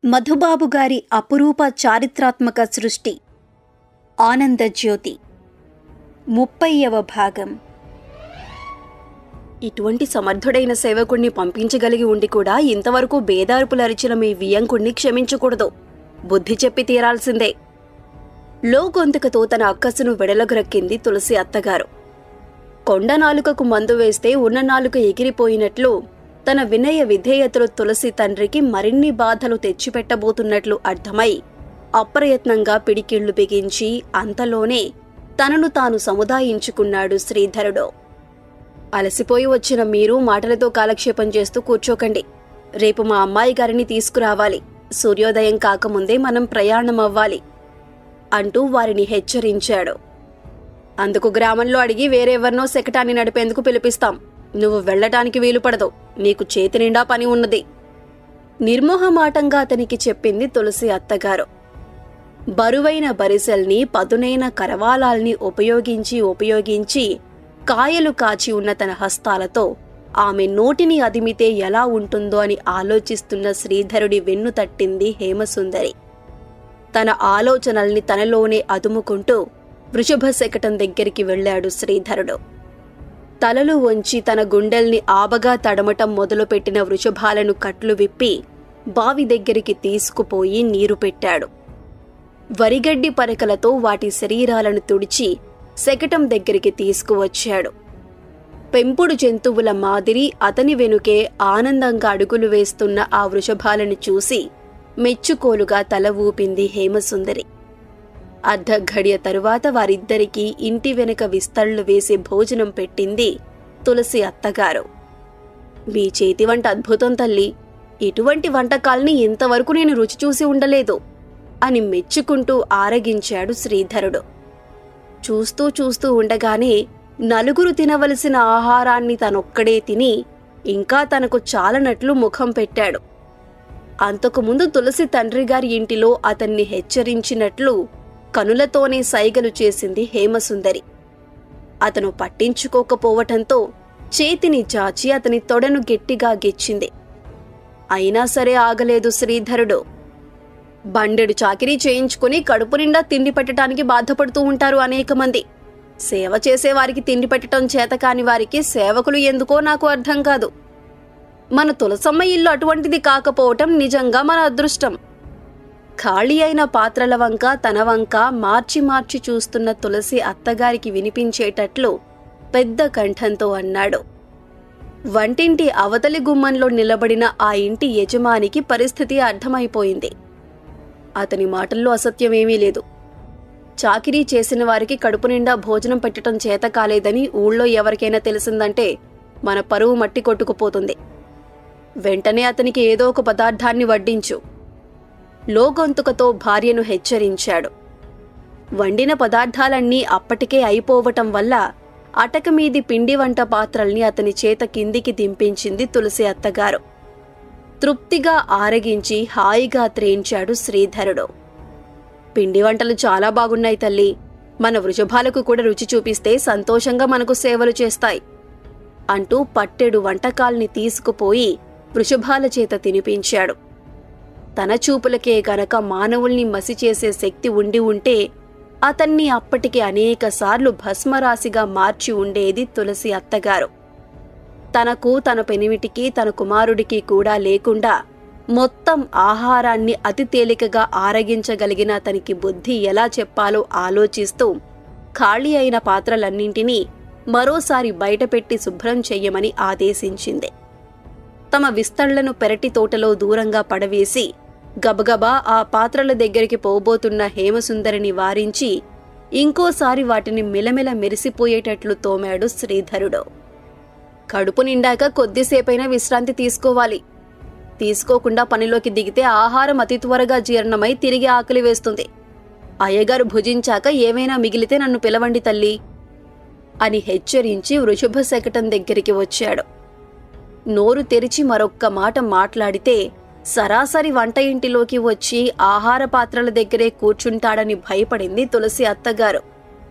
మధుబాబు గారి అపురూప చారిత్రాత్మక సృష్టి ఆనందజ్యోతి ముప్పైవ భాగం ఇటువంటి సమర్థుడైన సేవకుణ్ణి పంపించగలిగి ఉండి కూడా ఇంతవరకు బేదార్పులరిచిన మీ వియంకుణ్ణి క్షమించకూడదు బుద్ధి చెప్పి తీరాల్సిందే లో గొంతుకతో తన అక్కసును వెడలగురక్కింది తులసి అత్తగారు కొండ నాలుకకు మందు వేస్తే ఉన్న నాలుక ఎగిరిపోయినట్లు తన వినయ విధేయతలు తులసి తండ్రికి మరిన్ని బాధలు తెచ్చిపెట్టబోతున్నట్లు అర్థమై అప్రయత్నంగా పిడికిళ్లు బిగించి అంతలోనే తనను తాను సముదాయించుకున్నాడు శ్రీధరుడు అలసిపోయి వచ్చిన మీరు మాటలతో కాలక్షేపం చేస్తూ కూర్చోకండి రేపు మా అమ్మాయి గారిని తీసుకురావాలి సూర్యోదయం కాకముందే మనం ప్రయాణం అవ్వాలి అంటూ వారిని హెచ్చరించాడు అందుకు గ్రామంలో అడిగి వేరెవరినో శకటాన్ని నడిపేందుకు పిలిపిస్తాం నువ్వు వెళ్ళటానికి వీలు పడదు నీకు చేతి నిండా పని ఉన్నది నిర్మోహమాటంగా అతనికి చెప్పింది తులసి అత్తగారు బరువైన బరిసెల్ని పదునైన కరవాలాల్ని ఉపయోగించి ఉపయోగించి కాయలు కాచి ఉన్న తన హస్తాలతో ఆమె నోటిని అదిమితే ఎలా ఉంటుందో అని ఆలోచిస్తున్న శ్రీధరుడి వెన్ను తట్టింది హేమసుందరి తన ఆలోచనల్ని తనలోనే అదుముకుంటూ వృషభ శకటం దగ్గరికి వెళ్ళాడు శ్రీధరుడు తలలు వంచి తన గుండెల్ని ఆబగా తడమటం మొదలుపెట్టిన వృషభాలను కట్లు విప్పి బావి దగ్గరికి తీసుకుపోయి నీరు పెట్టాడు వరిగడ్డి పరకలతో వాటి శరీరాలను తుడిచి శకటం దగ్గరికి తీసుకువచ్చాడు పెంపుడు జంతువుల మాదిరి అతని వెనుకే ఆనందంగా అడుగులు వేస్తున్న ఆ వృషభాలను చూసి మెచ్చుకోలుగా తల ఊపింది హేమసుందరి అర్ధఘడియ తరువాత వారిద్దరికీ ఇంటి వెనుక విస్తళ్ళు వేసి భోజనం పెట్టింది తులసి అత్తగారు మీ చేతి వంట అద్భుతం తల్లి ఇటువంటి వంటకాల్ని ఇంతవరకు నేను రుచి చూసి ఉండలేదు అని మెచ్చుకుంటూ ఆరగించాడు శ్రీధరుడు చూస్తూ చూస్తూ ఉండగానే నలుగురు తినవలసిన ఆహారాన్ని తనొక్కడే తిని ఇంకా తనకు చాలనట్లు ముఖం పెట్టాడు అంతకుముందు తులసి తండ్రి గారి ఇంటిలో అతన్ని హెచ్చరించినట్లు కనులతోనే సైగలు చేసింది హేమసుందరి అతను పట్టించుకోకపోవటంతో చేతిని చాచి అతని తొడను గట్టిగా గెచ్చింది అయినా సరే ఆగలేదు శ్రీధరుడు బండెడు చాకిరీ చేయించుకుని కడుపు నిండా తిండి పెట్టడానికి బాధపడుతూ ఉంటారు అనేక మంది సేవ చేసే వారికి తిండి పెట్టడం చేత కాని వారికి సేవకులు ఎందుకో నాకు అర్థం కాదు మన తులసమ్మ ఇల్లు అటువంటిది కాకపోవటం నిజంగా మన అదృష్టం ఖాళీ అయిన పాత్రల వంక తన వంక మార్చి మార్చి చూస్తున్న తులసి అత్తగారికి వినిపించేటట్లు పెద్ద కంఠంతో అన్నాడు వంటింటి అవతలి గుమ్మంలో నిలబడిన ఆ ఇంటి యజమానికి పరిస్థితి అర్థమైపోయింది అతని మాటల్లో అసత్యమేమీ లేదు చాకిరీ చేసిన వారికి కడుపు నిండా భోజనం పెట్టడం చేత కాలేదని ఊళ్ళో ఎవరికైనా తెలిసిందంటే మన పరువు మట్టి కొట్టుకుపోతుంది వెంటనే అతనికి ఏదో ఒక పదార్థాన్ని వడ్డించు లోగొంతుకతో భార్యను హెచ్చరించాడు వండిన పదార్థాలన్నీ అప్పటికే అయిపోవటం వల్ల అటక మీది పిండి వంట పాత్రల్ని అతని చేత కిందికి దింపించింది తులసి అత్తగారు తృప్తిగా ఆరగించి హాయిగా త్రేంచాడు శ్రీధరుడు పిండి వంటలు చాలా బాగున్నాయి తల్లి మన వృషభాలకు కూడా రుచి చూపిస్తే సంతోషంగా మనకు సేవలు చేస్తాయి అంటూ పట్టెడు వంటకాల్ని తీసుకుపోయి వృషభాల చేత తినిపించాడు తన చూపులకే గనక మానవుల్ని మసి చేసే శక్తి ఉండి ఉంటే అతన్ని అప్పటికి అనేకసార్లు భస్మరాశిగా మార్చి ఉండేది తులసి అత్తగారు తనకు తన పెనిమిటికి తన కుమారుడికి కూడా లేకుండా మొత్తం ఆహారాన్ని అతి తేలికగా ఆరగించగలిగిన అతనికి బుద్ధి ఎలా చెప్పాలో ఆలోచిస్తూ ఖాళీ అయిన పాత్రలన్నింటినీ మరోసారి బయటపెట్టి శుభ్రం చెయ్యమని ఆదేశించింది తమ విస్తళ్లను పెరటి తోటలో దూరంగా పడవేసి గబగబా ఆ పాత్రల దగ్గరికి పోబోతున్న హేమసుందరిని వారించి ఇంకోసారి వాటిని మిలమిల మెరిసిపోయేటట్లు తోమాడు శ్రీధరుడు కడుపు నిండాక కొద్దిసేపైనా విశ్రాంతి తీసుకోవాలి తీసుకోకుండా పనిలోకి దిగితే ఆహారం అతి త్వరగా జీర్ణమై తిరిగి ఆకలి వేస్తుంది అయ్యగారు భుజించాక ఏమైనా మిగిలితే నన్ను పిలవండి తల్లి అని హెచ్చరించి వృషభ శకటం దగ్గరికి వచ్చాడు నోరు తెరిచి మరొక్క మాట మాట్లాడితే సరాసరి వంట ఇంటిలోకి వచ్చి ఆహార పాత్రల దగ్గరే కూర్చుంటాడని భయపడింది తులసి అత్తగారు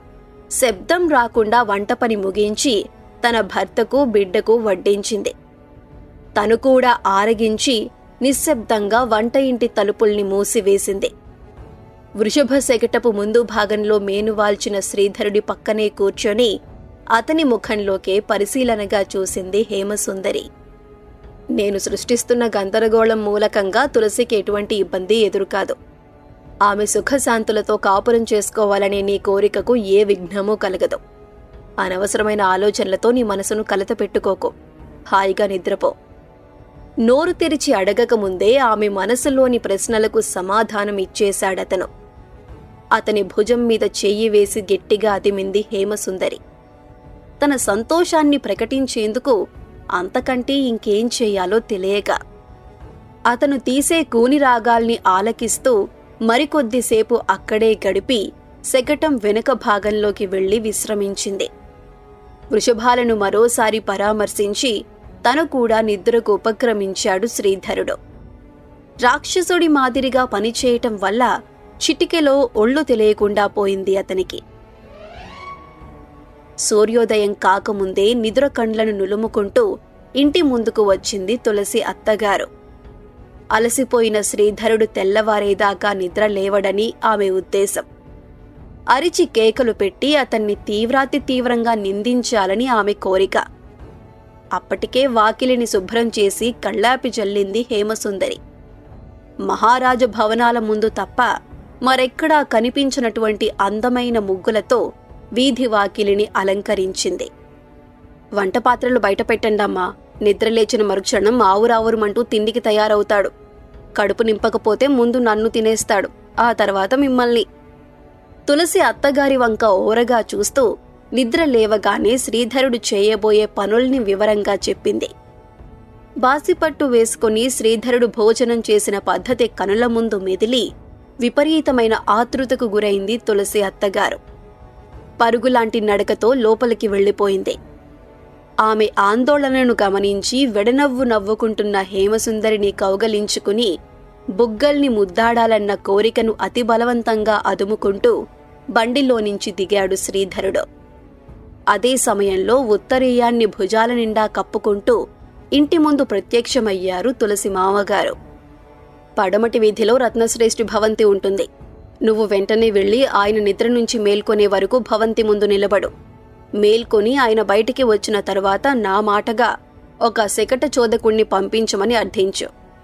శబ్దం రాకుండా వంట పని ముగించి తన భర్తకు బిడ్డకు వడ్డించింది తను కూడా ఆరగించి నిశ్శబ్దంగా వంట ఇంటి తలుపుల్ని మూసివేసింది వృషభ శకటపు ముందు భాగంలో మేనువాల్చిన శ్రీధరుడి పక్కనే కూర్చొని అతని ముఖంలోకే పరిశీలనగా చూసింది హేమసుందరి నేను సృష్టిస్తున్న గందరగోళం మూలకంగా తులసికి ఎటువంటి ఇబ్బంది ఎదురుకాదు ఆమె సుఖశాంతులతో కాపురం చేసుకోవాలనే నీ కోరికకు ఏ విఘ్నమూ కలగదు అనవసరమైన ఆలోచనలతో నీ మనసును కలత పెట్టుకోకు హాయిగా నిద్రపో నోరు తెరిచి అడగకముందే ఆమె మనసులోని ప్రశ్నలకు సమాధానం ఇచ్చేశాడతను అతని భుజం మీద చెయ్యి వేసి గట్టిగా అదిమింది హేమసుందరి తన సంతోషాన్ని ప్రకటించేందుకు అంతకంటే ఇంకేం చెయ్యాలో తెలియక అతను తీసే కూని రాగాల్ని ఆలకిస్తూ మరికొద్దిసేపు అక్కడే గడిపి శకటం వెనుక భాగంలోకి వెళ్లి విశ్రమించింది వృషభాలను మరోసారి పరామర్శించి తను కూడా నిద్రకు ఉపక్రమించాడు శ్రీధరుడు రాక్షసుడి మాదిరిగా పనిచేయటం వల్ల చిటికెలో ఒళ్ళు తెలియకుండా పోయింది అతనికి సూర్యోదయం కాకముందే నిద్ర కండ్లను నులుముకుంటూ ఇంటి ముందుకు వచ్చింది తులసి అత్తగారు అలసిపోయిన శ్రీధరుడు తెల్లవారేదాకా నిద్ర లేవడని ఆమె ఉద్దేశం అరిచి కేకలు పెట్టి అతన్ని తీవ్రాతి తీవ్రంగా నిందించాలని ఆమె కోరిక అప్పటికే వాకిలిని శుభ్రం చేసి కళ్ళాపి జల్లింది హేమసుందరి మహారాజు భవనాల ముందు తప్ప మరెక్కడా కనిపించినటువంటి అందమైన ముగ్గులతో వీధి వాకిలిని అలంకరించింది వంటపాత్రలు బయట పెట్టండమ్మా నిద్రలేచిన మరుక్షణం ఆవురావురమంటూ తిండికి తయారవుతాడు కడుపు నింపకపోతే ముందు నన్ను తినేస్తాడు ఆ తర్వాత మిమ్మల్ని తులసి అత్తగారి వంక ఓరగా చూస్తూ నిద్ర లేవగానే శ్రీధరుడు చేయబోయే పనుల్ని వివరంగా చెప్పింది బాసిపట్టు వేసుకుని శ్రీధరుడు భోజనం చేసిన పద్ధతి కనుల ముందు మెదిలి విపరీతమైన ఆతృతకు గురైంది తులసి అత్తగారు పరుగులాంటి నడకతో లోపలికి వెళ్ళిపోయింది ఆమె ఆందోళనను గమనించి వెడనవ్వు నవ్వుకుంటున్న హేమసుందరిని కౌగలించుకుని బుగ్గల్ని ముద్దాడాలన్న కోరికను అతి బలవంతంగా అదుముకుంటూ బండిలో నుంచి దిగాడు శ్రీధరుడు అదే సమయంలో ఉత్తరీయాన్ని భుజాల నిండా కప్పుకుంటూ ఇంటి ముందు ప్రత్యక్షమయ్యారు తులసి మామగారు పడమటి వీధిలో రత్నశ్రేష్ఠి భవంతి ఉంటుంది నువ్వు వెంటనే వెళ్ళి ఆయన నిద్ర నుంచి మేల్కొనే వరకు భవంతి ముందు నిలబడు మేల్కొని ఆయన బయటికి వచ్చిన తరువాత నా మాటగా ఒక శకట చోదకుణ్ణి పంపించమని అర్థించు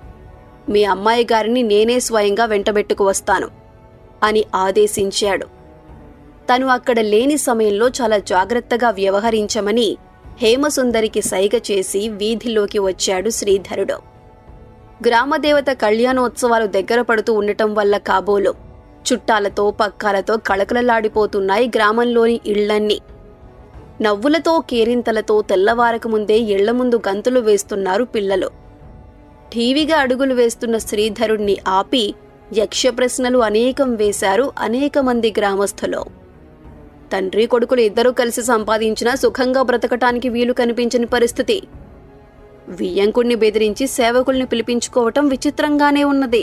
మీ అమ్మాయి గారిని నేనే స్వయంగా వెంటబెట్టుకు వస్తాను అని ఆదేశించాడు తను అక్కడ లేని సమయంలో చాలా జాగ్రత్తగా వ్యవహరించమని హేమసుందరికి సైగ చేసి వీధిలోకి వచ్చాడు శ్రీధరుడు గ్రామదేవత కళ్యాణోత్సవాలు దగ్గర పడుతూ ఉండటం వల్ల కాబోలు చుట్టాలతో పక్కాలతో కళకళలాడిపోతున్నాయి గ్రామంలోని ఇళ్లన్నీ నవ్వులతో కేరింతలతో తెల్లవారక ముందే ఇళ్ల ముందు గంతులు వేస్తున్నారు పిల్లలు ఠీవిగా అడుగులు వేస్తున్న శ్రీధరుణ్ణి ఆపి యక్ష ప్రశ్నలు అనేకం వేశారు అనేక మంది గ్రామస్థులు తండ్రి కొడుకులు ఇద్దరూ కలిసి సంపాదించినా సుఖంగా బ్రతకటానికి వీలు కనిపించని పరిస్థితి వియ్యంకుణ్ణి బెదిరించి సేవకుల్ని పిలిపించుకోవటం విచిత్రంగానే ఉన్నది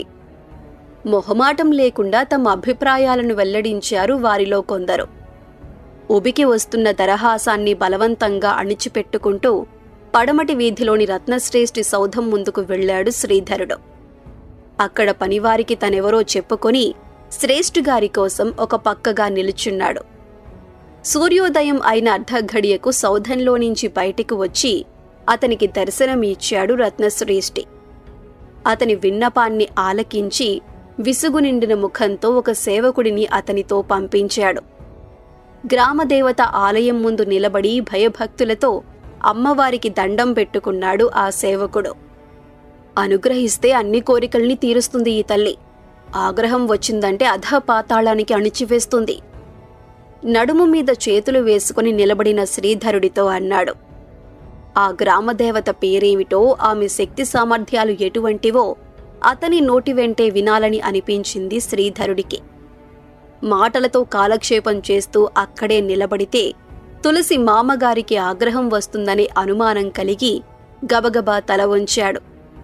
మొహమాటం లేకుండా తమ అభిప్రాయాలను వెల్లడించారు వారిలో కొందరు ఉబికి వస్తున్న దరహాసాన్ని బలవంతంగా అణిచిపెట్టుకుంటూ పడమటి వీధిలోని రత్నశ్రేష్ఠి సౌధం ముందుకు వెళ్ళాడు శ్రీధరుడు అక్కడ పనివారికి తనెవరో చెప్పుకొని శ్రేష్ఠిగారి కోసం ఒక పక్కగా నిలుచున్నాడు సూర్యోదయం అయిన అర్ధఘడియకు సౌధంలో నుంచి బయటికి వచ్చి అతనికి దర్శనం ఇచ్చాడు రత్నశ్రేష్ఠి అతని విన్నపాన్ని ఆలకించి విసుగు నిండిన ముఖంతో ఒక సేవకుడిని అతనితో పంపించాడు గ్రామదేవత ఆలయం ముందు నిలబడి భయభక్తులతో అమ్మవారికి దండం పెట్టుకున్నాడు ఆ సేవకుడు అనుగ్రహిస్తే అన్ని కోరికల్ని తీరుస్తుంది ఈ తల్లి ఆగ్రహం వచ్చిందంటే అధ పాతాళానికి అణిచివేస్తుంది నడుము మీద చేతులు వేసుకుని నిలబడిన శ్రీధరుడితో అన్నాడు ఆ గ్రామదేవత పేరేమిటో ఆమె శక్తి సామర్థ్యాలు ఎటువంటివో అతని నోటి వెంటే వినాలని అనిపించింది శ్రీధరుడికి మాటలతో కాలక్షేపం చేస్తూ అక్కడే నిలబడితే తులసి మామగారికి ఆగ్రహం వస్తుందనే అనుమానం కలిగి గబగబా తల వంచాడు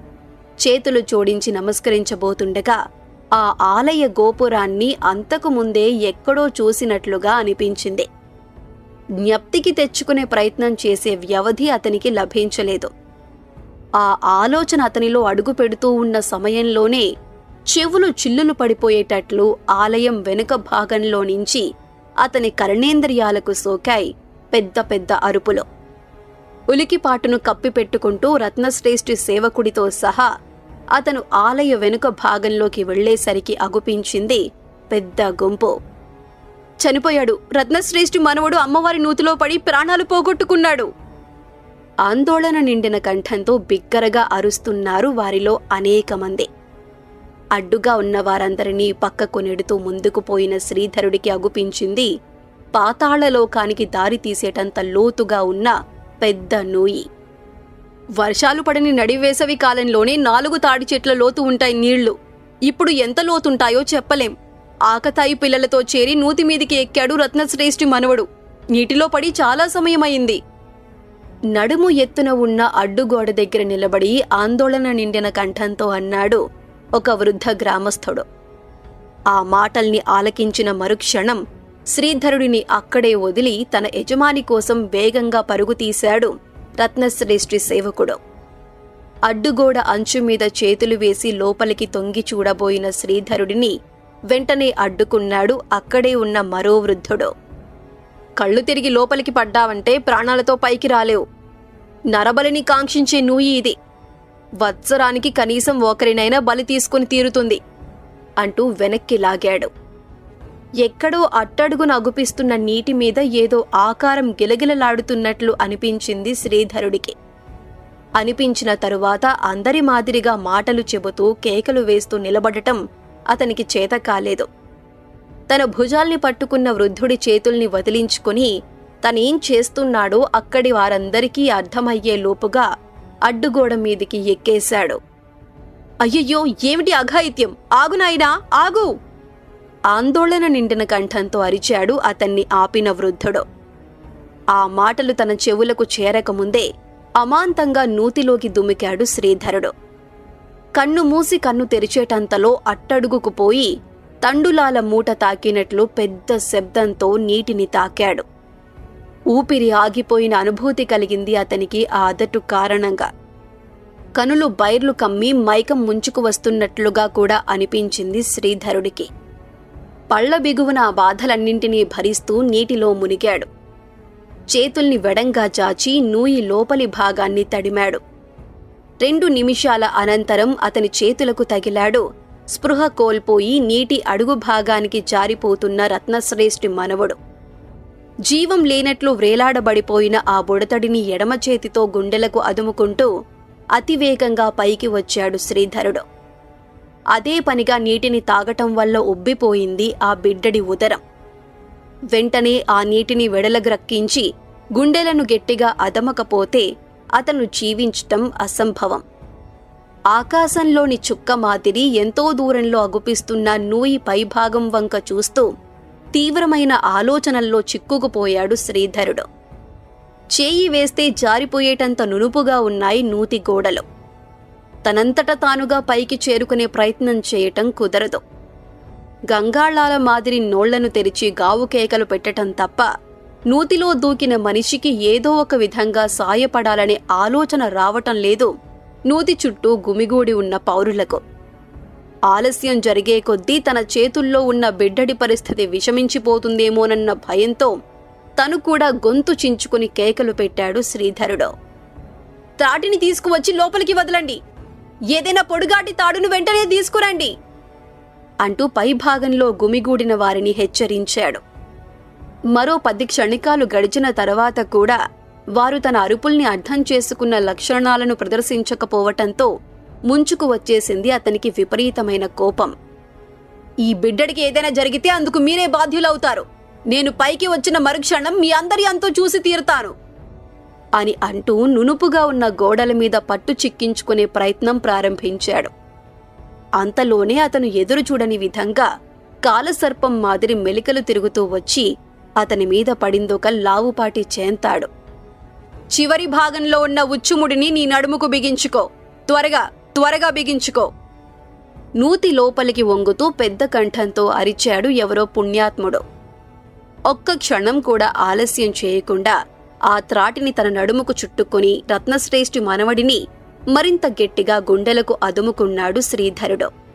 చేతులు జోడించి నమస్కరించబోతుండగా ఆ ఆలయ గోపురాన్ని అంతకు ముందే ఎక్కడో చూసినట్లుగా అనిపించింది జ్ఞప్తికి తెచ్చుకునే ప్రయత్నం చేసే వ్యవధి అతనికి లభించలేదు ఆ ఆలోచన అతనిలో అడుగు పెడుతూ ఉన్న సమయంలోనే చెవులు చిల్లులు పడిపోయేటట్లు ఆలయం వెనుక భాగంలో నుంచి అతని కర్ణేంద్రియాలకు సోకాయి పెద్ద పెద్ద అరుపులు ఉలికిపాటును కప్పిపెట్టుకుంటూ రత్నశ్రేష్ఠి సేవకుడితో సహా అతను ఆలయ వెనుక భాగంలోకి వెళ్లేసరికి అగుపించింది పెద్ద గుంపు చనిపోయాడు రత్నశ్రేష్ఠి మనవడు అమ్మవారి నూతిలో పడి ప్రాణాలు పోగొట్టుకున్నాడు ఆందోళన నిండిన కంఠంతో బిగ్గరగా అరుస్తున్నారు వారిలో అనేక మంది అడ్డుగా ఉన్న వారందరినీ పక్కకు నెడుతూ ముందుకు పోయిన శ్రీధరుడికి అగుపించింది పాతాళలోకానికి దారి తీసేటంత లోతుగా ఉన్న పెద్ద నూయి వర్షాలు పడని నడివేసవి కాలంలోనే నాలుగు తాడి చెట్ల లోతు ఉంటాయి నీళ్లు ఇప్పుడు ఎంత లోతుంటాయో చెప్పలేం ఆకతాయి పిల్లలతో చేరి నూతి మీదికి ఎక్కాడు రత్నశ్రేష్ఠి మనవడు నీటిలో పడి చాలా సమయమైంది నడుము ఎత్తున ఉన్న అడ్డుగోడ దగ్గర నిలబడి ఆందోళన నిండిన కంఠంతో అన్నాడు ఒక వృద్ధ గ్రామస్థుడు ఆ మాటల్ని ఆలకించిన మరుక్షణం శ్రీధరుడిని అక్కడే వదిలి తన యజమాని కోసం వేగంగా పరుగు తీశాడు రత్నశ్రేష్ఠి సేవకుడు అడ్డుగోడ అంచు మీద చేతులు వేసి లోపలికి తొంగి చూడబోయిన శ్రీధరుడిని వెంటనే అడ్డుకున్నాడు అక్కడే ఉన్న మరో వృద్ధుడు కళ్ళు తిరిగి లోపలికి పడ్డావంటే ప్రాణాలతో పైకి రాలేవు నరబలిని కాంక్షించే నూయి ఇది వత్సరానికి కనీసం ఒకరినైనా బలి తీసుకుని తీరుతుంది అంటూ వెనక్కి లాగాడు ఎక్కడో అట్టడుగున అగుపిస్తున్న నీటి మీద ఏదో ఆకారం గిలగిలలాడుతున్నట్లు అనిపించింది శ్రీధరుడికి అనిపించిన తరువాత అందరి మాదిరిగా మాటలు చెబుతూ కేకలు వేస్తూ నిలబడటం అతనికి చేత కాలేదు తన భుజాల్ని పట్టుకున్న వృద్ధుడి చేతుల్ని వదిలించుకుని తనేం చేస్తున్నాడో అక్కడి వారందరికీ అర్థమయ్యే లోపుగా అడ్డుగోడ మీదికి ఎక్కేశాడు అయ్యయ్యో ఏమిటి అఘాయిత్యం ఆగు నాయనా ఆగు ఆందోళన నిండిన కంఠంతో అరిచాడు అతన్ని ఆపిన వృద్ధుడు ఆ మాటలు తన చెవులకు చేరకముందే అమాంతంగా నూతిలోకి దుమికాడు శ్రీధరుడు కన్ను మూసి కన్ను తెరిచేటంతలో అట్టడుగుకు పోయి తండులాల మూట తాకినట్లు పెద్ద శబ్దంతో నీటిని తాకాడు ఊపిరి ఆగిపోయిన అనుభూతి కలిగింది అతనికి ఆ అదటు కారణంగా కనులు బైర్లు కమ్మి మైకం ముంచుకు వస్తున్నట్లుగా కూడా అనిపించింది శ్రీధరుడికి పళ్ల బిగువున ఆ బాధలన్నింటినీ భరిస్తూ నీటిలో మునిగాడు చేతుల్ని వెడంగా చాచి నూయి లోపలి భాగాన్ని తడిమాడు రెండు నిమిషాల అనంతరం అతని చేతులకు తగిలాడు స్పృహ కోల్పోయి నీటి అడుగు భాగానికి జారిపోతున్న రత్నశ్రేష్ఠి మనవడు జీవం లేనట్లు వ్రేలాడబడిపోయిన ఆ బుడతడిని ఎడమ చేతితో గుండెలకు అదుముకుంటూ అతివేగంగా పైకి వచ్చాడు శ్రీధరుడు అదే పనిగా నీటిని తాగటం వల్ల ఉబ్బిపోయింది ఆ బిడ్డడి ఉదరం వెంటనే ఆ నీటిని వెడలగ్రక్కించి గుండెలను గట్టిగా అదమకపోతే అతను జీవించటం అసంభవం ఆకాశంలోని చుక్క మాదిరి ఎంతో దూరంలో అగుపిస్తున్న నూయి పైభాగం వంక చూస్తూ తీవ్రమైన ఆలోచనల్లో చిక్కుకుపోయాడు శ్రీధరుడు చేయి వేస్తే జారిపోయేటంత నునుపుగా ఉన్నాయి నూతి గోడలు తనంతట తానుగా పైకి చేరుకునే ప్రయత్నం చేయటం కుదరదు గంగాళాల మాదిరి నోళ్లను తెరిచి గావు కేకలు పెట్టటం తప్ప నూతిలో దూకిన మనిషికి ఏదో ఒక విధంగా సాయపడాలనే ఆలోచన రావటం లేదు నూతి చుట్టూ గుమిగూడి ఉన్న పౌరులకు ఆలస్యం జరిగే కొద్దీ తన చేతుల్లో ఉన్న బిడ్డడి పరిస్థితి విషమించిపోతుందేమోనన్న భయంతో తను కూడా గొంతు చించుకుని కేకలు పెట్టాడు శ్రీధరుడు త్రాటిని తీసుకువచ్చి లోపలికి వదలండి ఏదైనా పొడుగాటి తాడును వెంటనే తీసుకురండి అంటూ పైభాగంలో గుమిగూడిన వారిని హెచ్చరించాడు మరో పది క్షణికాలు గడిచిన తర్వాత కూడా వారు తన అరుపుల్ని అర్థం చేసుకున్న లక్షణాలను ప్రదర్శించకపోవటంతో ముంచుకు వచ్చేసింది అతనికి విపరీతమైన కోపం ఈ బిడ్డడికి ఏదైనా జరిగితే అందుకు మీరే బాధ్యులవుతారు నేను పైకి వచ్చిన మరుక్షణం మీ అందరి అంతో చూసి తీరుతాను అని అంటూ నునుపుగా ఉన్న గోడల మీద పట్టు చిక్కించుకునే ప్రయత్నం ప్రారంభించాడు అంతలోనే అతను ఎదురు చూడని విధంగా కాలసర్పం మాదిరి మెలికలు తిరుగుతూ వచ్చి అతని మీద పడిందొక లావుపాటి చేంతాడు చివరి భాగంలో ఉన్న ఉచ్చుముడిని నీ నడుముకు బిగించుకో త్వరగా త్వరగా బిగించుకో నూతి లోపలికి వంగుతూ పెద్ద కంఠంతో అరిచాడు ఎవరో పుణ్యాత్ముడు ఒక్క క్షణం కూడా ఆలస్యం చేయకుండా ఆ త్రాటిని తన నడుముకు చుట్టుకొని రత్నశ్రేష్ఠి మనవడిని మరింత గట్టిగా గుండెలకు అదుముకున్నాడు శ్రీధరుడు